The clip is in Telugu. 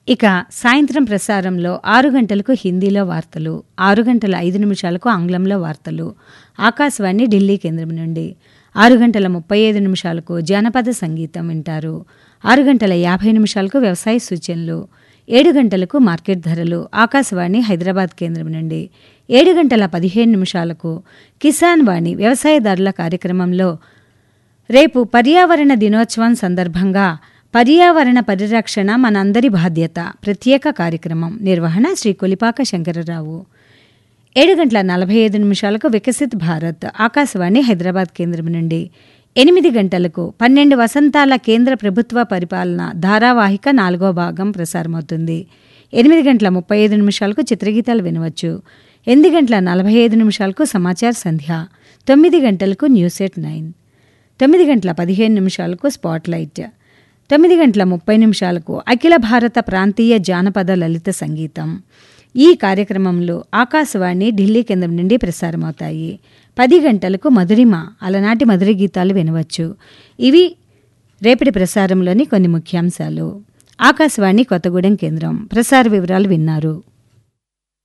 ఇక సాయంత్రం ప్రసారంలో ఆరు గంటలకు హిందీలో వార్తలు ఆరు గంటల ఐదు నిమిషాలకు ఆంగ్లంలో వార్తలు ఆకాశవాణి ఢిల్లీ కేంద్రం నుండి ఆరు గంటల ముప్పై ఐదు నిమిషాలకు జానపద సంగీతం వింటారు ఆరు గంటల యాభై నిమిషాలకు వ్యవసాయ సూచనలు ఏడు గంటలకు మార్కెట్ ధరలు ఆకాశవాణి హైదరాబాద్ కేంద్రం నుండి ఏడు గంటల పదిహేను నిమిషాలకు కిసాన్ వాణి వ్యవసాయదారుల కార్యక్రమంలో రేపు పర్యావరణ దినోత్సవం సందర్భంగా పర్యావరణ పరిరక్షణ మనందరి బాధ్యత ప్రత్యేక కార్యక్రమం నిర్వహణ శ్రీ కొలిపాక శంకరరావు ఏడు గంటల నలభై ఐదు నిమిషాలకు వికసిత్ భారత్ ఆకాశవాణి హైదరాబాద్ కేంద్రం నుండి ఎనిమిది గంటలకు పన్నెండు వసంతాల కేంద్ర ప్రభుత్వ పరిపాలన ధారావాహిక నాలుగో భాగం ప్రసారమవుతుంది ఎనిమిది గంటల ముప్పై ఐదు నిమిషాలకు చిత్రగీతాలు వినవచ్చు ఎనిమిది గంటల నలభై ఐదు నిమిషాలకు సమాచార సంధ్య తొమ్మిది గంటలకు న్యూస్ ఎట్ నైన్ తొమ్మిది గంటల పదిహేను నిమిషాలకు స్పాట్లైట్ తొమ్మిది గంటల ముప్పై నిమిషాలకు అఖిల భారత ప్రాంతీయ జానపద లలిత సంగీతం ఈ కార్యక్రమంలో ఆకాశవాణి ఢిల్లీ కేంద్రం నుండి ప్రసారమవుతాయి పది గంటలకు మధురిమ అలనాటి మధుర గీతాలు వినవచ్చు ఇవి రేపటి ప్రసారంలోని కొన్ని ముఖ్యాంశాలు ఆకాశవాణి కొత్తగూడెం కేంద్రం ప్రసార వివరాలు విన్నారు